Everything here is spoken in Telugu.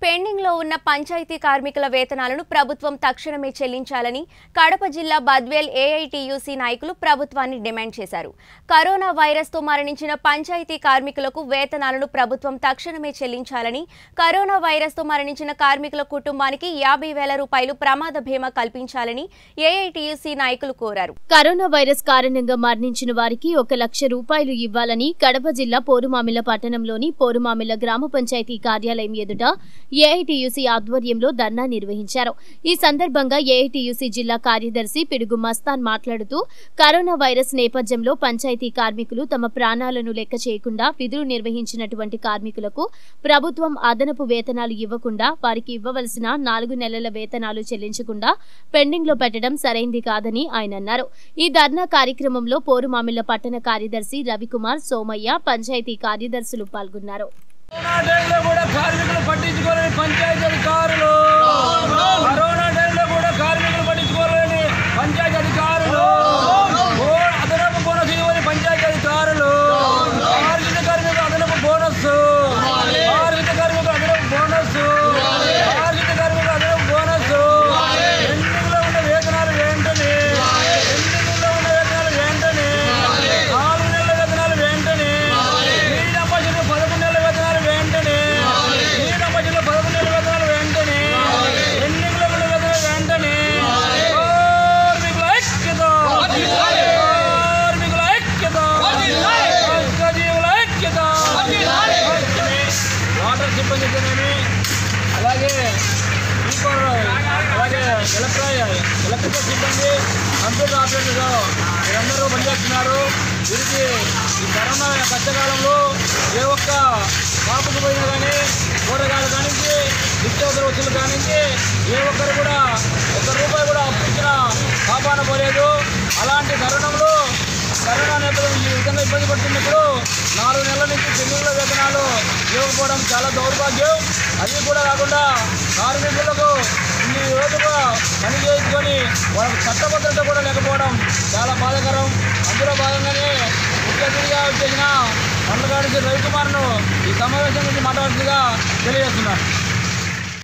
పెండింగ్ లో ఉన్న పంచాయతీ కార్మికుల వేతనాలను ప్రభుత్వం తక్షణమే చెల్లించాలని కడప జిల్లా బద్వేల్ ఏఐటియుసి నాయకులు ప్రభుత్వాన్ని డిమాండ్ చేశారు కరోనా వైరస్ తో మరణించిన పంచాయతీ కార్మికులకు వేతనాలను ప్రభుత్వం తక్షణమే చెల్లించాలని కరోనా వైరస్ తో మరణించిన కార్మికుల కుటుంబానికి యాభై వేల రూపాయలు ప్రమాద బీమా కల్పించాలని ఏఐటియుసి నాయకులు కోరారు కరోనా వైరస్ కారణంగా మరణించిన వారికి ఒక లక్ష రూపాయలు ఇవ్వాలని కడప జిల్లా పోరుమామిల పట్టణంలోని పోరుమామిల గ్రామ పంచాయతీ కార్యాలయం ఎదుట ఏఐటియుసి ఆధ్వర్యంలో ధర్నా నిర్వహించారు ఈ సందర్భంగా ఏఐటియుసి జిల్లా కార్యదర్శి పిడుగు మస్తాన్ మాట్లాడుతూ కరోనా వైరస్ నేపథ్యంలో పంచాయతీ కార్మికులు తమ ప్రాణాలను లెక్క చేయకుండా విధులు నిర్వహించినటువంటి కార్మికులకు ప్రభుత్వం అదనపు వేతనాలు ఇవ్వకుండా వారికి ఇవ్వవలసిన నాలుగు నెలల వేతనాలు చెల్లించకుండా పెండింగ్ లో పెట్టడం సరైంది కాదని ఆయన అన్నారు ఈ ధర్నా కార్యక్రమంలో పోరుమామిళ్ల పట్టణ కార్యదర్శి రవికుమార్ సోమయ్య పంచాయతీ కార్యదర్శులు పాల్గొన్నారు కరోనా టైంలో కూడా కార్మికులు పట్టించుకోలేని పంచాయతీ అధికారులు కరోనా టైంలో కూడా కార్మికులు పట్టించుకోలేని పంచాయతీ అధికారులు బో- అదనపు బోనస్ ఇవ్వని పంచాయతీ అధికారులు ఆర్జిత కార్మికులు అదనపు బోనస్ ఆర్జిత కార్మికులు అదనపు బోనస్ ఆర్జిత కార్మికులు అదనపు బోనస్ పెండింగ్లో ఉన్న వేతనాలు వెంటనే పెండింగ్లో ఉన్న వేతనాలు వెంటనే నాలుగు నెలల వేతనాలు వెంటనే ఈ దంపతులు పదకొండు నెలల వేతనాలు వెంటనే ఈ దంపతులు పదకొండు నెలల వేతనాలు వెంటనే పెండింగ్లో ఉన్న వేతనాలు వెంటనే కార్మికుల ఐక్యత కార్మికుల ఐక్యత కష్టజీవుల ఐక్యత వాటర్ సిబ్బంది అయితేనేమి అలాగే స్పీకర్ అలాగే ఎలక్ట్రాయ్ ఎలక్ట్రికల్ సిబ్బంది కంప్యూటర్ ఆపరేటర్గా వీరందరూ పనిచేస్తున్నారు వీరికి ఈ కరోనా కష్టకాలంలో ఏ ఒక్క షాపుకు పోయినా కానీ కూరగాయలు కానించి నిత్యావసర వస్తువులు కానించి ఏ ఒక్కరు కూడా ఒక్క రూపాయి కూడా అప్పు ఇచ్చిన పాపాన పోలేదు అలాంటి తరుణంలో కరోనా నేపథ్యం ఈ విధంగా ఇబ్బంది పడుతున్నప్పుడు నాలుగు నెలల నుంచి పెళ్లిళ్ళ వేతనాలు ఇవ్వకపోవడం చాలా దౌర్భాగ్యం అది కూడా కాకుండా కార్మికులకు ఇన్ని రోజులుగా పని చేయించుకొని వాళ్ళకి చట్టభద్రత కూడా లేకపోవడం చాలా బాధాకరం అందులో భాగంగానే ముఖ్య అతిథిగా వచ్చేసిన మండగాడి రవికుమార్ను ఈ సమావేశం గురించి మాట్లాడుతుందిగా తెలియజేస్తున్నాను